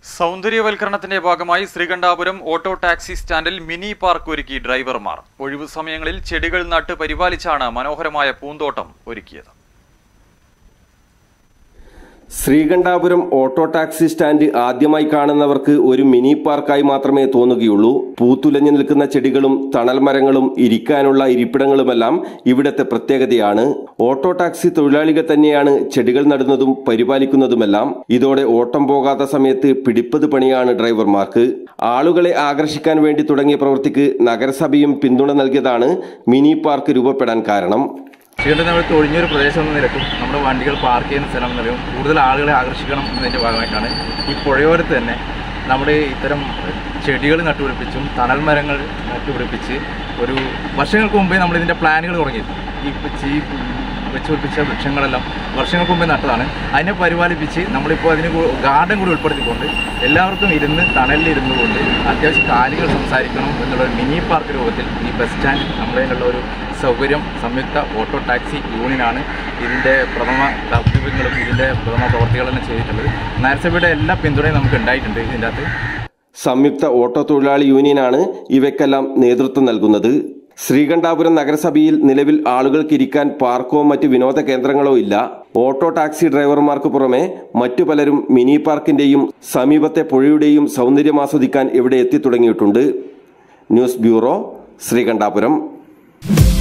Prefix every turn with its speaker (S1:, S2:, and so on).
S1: സൗന്ദര്യവൽക്കരണത്തിന്റെ ഭാഗമായി Sreekandapuram auto taxi സ്റ്റാൻഡിൽ mini park ഒരുക്കി ഡ്രൈവർമാർ ഒഴിവു സമയങ്ങളിൽ ചെടികൾ നട്ട് പരിപാലിച്ചാണ് മനോഹരമായ പൂന്തോട്ടം ഒരുക്കിയത്
S2: ശ്രീകണ്ഠാപുരം ഓട്ടോ ടാക്സി സ്റ്റാൻഡ് ആദ്യമായി കാണുന്നവർക്ക് ഒരു മിനി പാർക്കായി മാത്രമേ തോന്നുകയുള്ളൂ പൂത്തുലഞ്ഞു നിൽക്കുന്ന ചെടികളും തണൽ മരങ്ങളും ഇരിക്കാനുള്ള ഇരിപ്പിടങ്ങളുമെല്ലാം ഇവിടത്തെ പ്രത്യേകതയാണ് ഓട്ടോ ടാക്സി തൊഴിലാളികൾ തന്നെയാണ് ചെടികൾ നടുന്നതും പരിപാലിക്കുന്നതുമെല്ലാം ഇതോടെ ഓട്ടം പോകാത്ത സമയത്ത് പിടിപ്പത് പണിയാണ് ഡ്രൈവർമാർക്ക് ആളുകളെ ആകർഷിക്കാൻ വേണ്ടി തുടങ്ങിയ പ്രവൃത്തിക്ക് നഗരസഭയും പിന്തുണ നൽകിയതാണ് മിനി പാർക്ക് രൂപപ്പെടാൻ കാരണം
S3: ശ്രീകണ്ഠൻ നമ്മൾ തൊഴിഞ്ഞൊരു പ്രദേശം എന്ന നിലക്കും നമ്മുടെ വണ്ടികൾ പാർക്ക് ചെയ്യുന്ന സ്ഥലം എന്ന നിലയും കൂടുതൽ ആളുകളെ ആകർഷിക്കണം എന്നതിൻ്റെ ഭാഗമായിട്ടാണ് ഈ പുഴയോരത്ത് തന്നെ നമ്മുടെ ഇത്തരം ചെടികൾ നട്ടുപിടിപ്പിച്ചും തണൽ മരങ്ങൾ നട്ടുപിടിപ്പിച്ച് ഒരു വർഷങ്ങൾക്ക് മുമ്പേ നമ്മൾ ഇതിൻ്റെ പ്ലാനുകൾ തുടങ്ങിയിരുന്നു ഈ ഈ വെച്ച് പിടിപ്പിച്ച വൃക്ഷങ്ങളെല്ലാം വർഷങ്ങൾക്ക് മുമ്പേ നട്ടതാണ് അതിനെ പരിപാലിപ്പിച്ച് നമ്മളിപ്പോൾ അതിന് ഗാർഡൻ കൂടി ഉൾപ്പെടുത്തിക്കൊണ്ട് എല്ലാവർക്കും ഇരുന്ന് തണലിൽ ഇരുന്നു കൊണ്ട് അത്യാവശ്യം കാര്യങ്ങൾ സംസാരിക്കണം എന്നുള്ള ഒരു മിനി പാർക്ക് രൂപത്തിൽ ഈ ബസ് സ്റ്റാൻഡ് നമ്മളതിനുള്ള ഒരു സൗകര്യം സംയുക്ത ഓട്ടോ ടാക്സി യൂണിയനാണ് ഇതിൻ്റെ പ്രഥമ ദൗത്യങ്ങളും ഇതിൻ്റെ പ്രഥമ പ്രവർത്തികളെല്ലാം ചെയ്തിട്ടുള്ളത് നഗരസഭയുടെ എല്ലാ പിന്തുണയും നമുക്ക് ഉണ്ടായിട്ടുണ്ട് ഇതിൻ്റെ അകത്ത്
S2: സംയുക്ത ഓട്ടോ തൊഴിലാളി യൂണിയനാണ് ഇവയ്ക്കെല്ലാം നേതൃത്വം നൽകുന്നത് ശ്രീകണ്ഠാപുരം നഗരസഭയിൽ നിലവിൽ ആളുകൾക്ക് ഇരിക്കാൻ പാർക്കോ മറ്റ് വിനോദ കേന്ദ്രങ്ങളോ ഇല്ല ഓട്ടോ ടാക്സി ഡ്രൈവർമാർക്ക് പുറമെ മറ്റു പലരും മിനി പാർക്കിന്റെയും സമീപത്തെ പുഴയുടെയും സൗന്ദര്യം ആസ്വദിക്കാൻ ഇവിടെ എത്തിത്തുടങ്ങിയിട്ടുണ്ട് ന്യൂസ് ബ്യൂറോ ശ്രീകണ്ഠാപുരം